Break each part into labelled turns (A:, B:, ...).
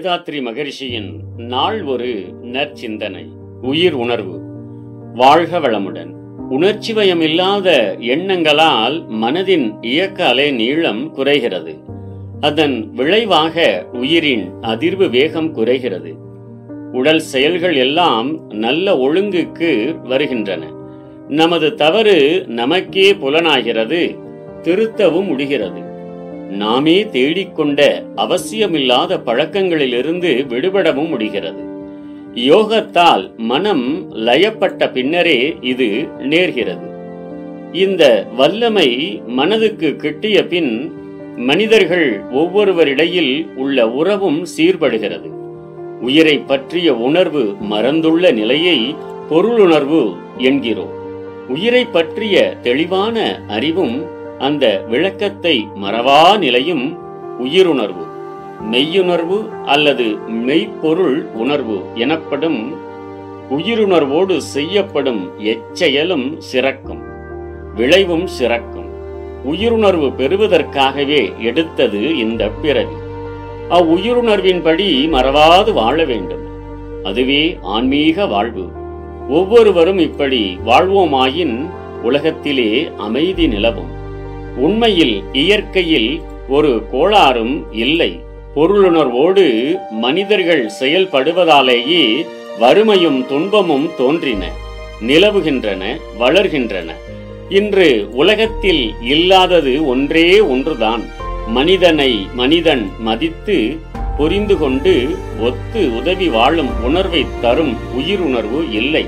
A: வேதாத்ரி மகரிஷியின் நாள் ஒரு நற்சிந்தனை உயிர் உணர்வு வாழ்க வளமுடன் உணர்ச்சிவயம் இல்லாத எண்ணங்களால் மனதின் இயக்க அலை நீளம் குறைகிறது அதன் விளைவாக உயிரின் அதிர்வு வேகம் குறைகிறது உடல் செயல்கள் எல்லாம் நல்ல ஒழுங்குக்கு வருகின்றன நமது தவறு நமக்கே புலனாகிறது திருத்தவும் முடிகிறது நாமே தேடிக்கொண்ட அவசியமில்லாத பழக்கங்களிலிருந்து விடுபடவும் முடிகிறது யோகத்தால் மனம் லயப்பட்ட பின்னரே இது நேர்கிறது இந்த வல்லமை மனதுக்கு கிட்டிய பின் மனிதர்கள் ஒவ்வொருவரிடையில் உள்ள உறவும் சீர்படுகிறது உயிரை பற்றிய உணர்வு மறந்துள்ள நிலையை பொருளுணர்வு என்கிறோம் உயிரை பற்றிய தெளிவான அறிவும் அந்த விளக்கத்தை மறவா நிலையும் உயிருணர்வு மெய்யுணர்வு அல்லது மெய்ப்பொருள் உணர்வு எனப்படும் உயிருணர்வோடு செய்யப்படும் எச்செயலும் சிறக்கும் விளைவும் சிறக்கும் உயிருணர்வு பெறுவதற்காகவே எடுத்தது இந்த பிறவி அவ்வுயிருணர்வின்படி மறவாது வாழ வேண்டும் அதுவே ஆன்மீக வாழ்வு ஒவ்வொருவரும் இப்படி வாழ்வோமாயின் உலகத்திலே அமைதி நிலவும் உண்மையில் இயற்கையில் ஒரு கோளாறும் இல்லை பொருளுணர்வோடு மனிதர்கள் செயல்படுவதாலேயே வறுமையும் துன்பமும் தோன்றின நிலவுகின்றன வளர்கின்றன இன்று உலகத்தில் இல்லாதது ஒன்றே ஒன்றுதான் மனிதனை மனிதன் மதித்து புரிந்து கொண்டு ஒத்து உதவி வாழும் உணர்வை தரும் உயிருணர்வு இல்லை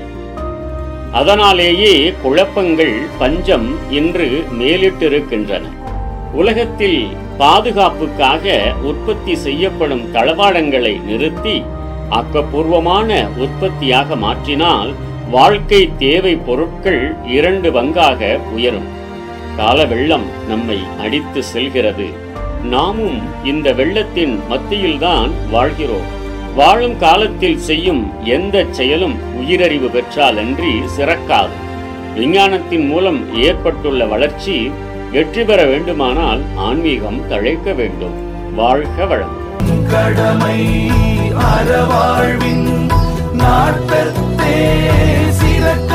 A: அதனாலேயே குழப்பங்கள் பஞ்சம் இன்று மேலிட்டிருக்கின்றன உலகத்தில் பாதுகாப்புக்காக உற்பத்தி செய்யப்படும் தளவாடங்களை நிறுத்தி ஆக்கப்பூர்வமான உற்பத்தியாக மாற்றினால் வாழ்க்கை தேவை பொருட்கள் இரண்டு பங்காக உயரும் கால வெள்ளம் நம்மை அடித்து செல்கிறது நாமும் இந்த வெள்ளத்தின் மத்தியில்தான் வாழ்கிறோம் வாழும் காலத்தில் செய்யும் எந்த செயலும் உயிரறிவு பெற்றாலன்றி சிறக்காது விஞ்ஞானத்தின் மூலம் ஏற்பட்டுள்ள வளர்ச்சி வெற்றி பெற வேண்டுமானால் ஆன்மீகம் தழைக்க வேண்டும் வாழ்க வளம்
B: கடமை அறவாழ்வின் நாட்டத்தே சிறக்க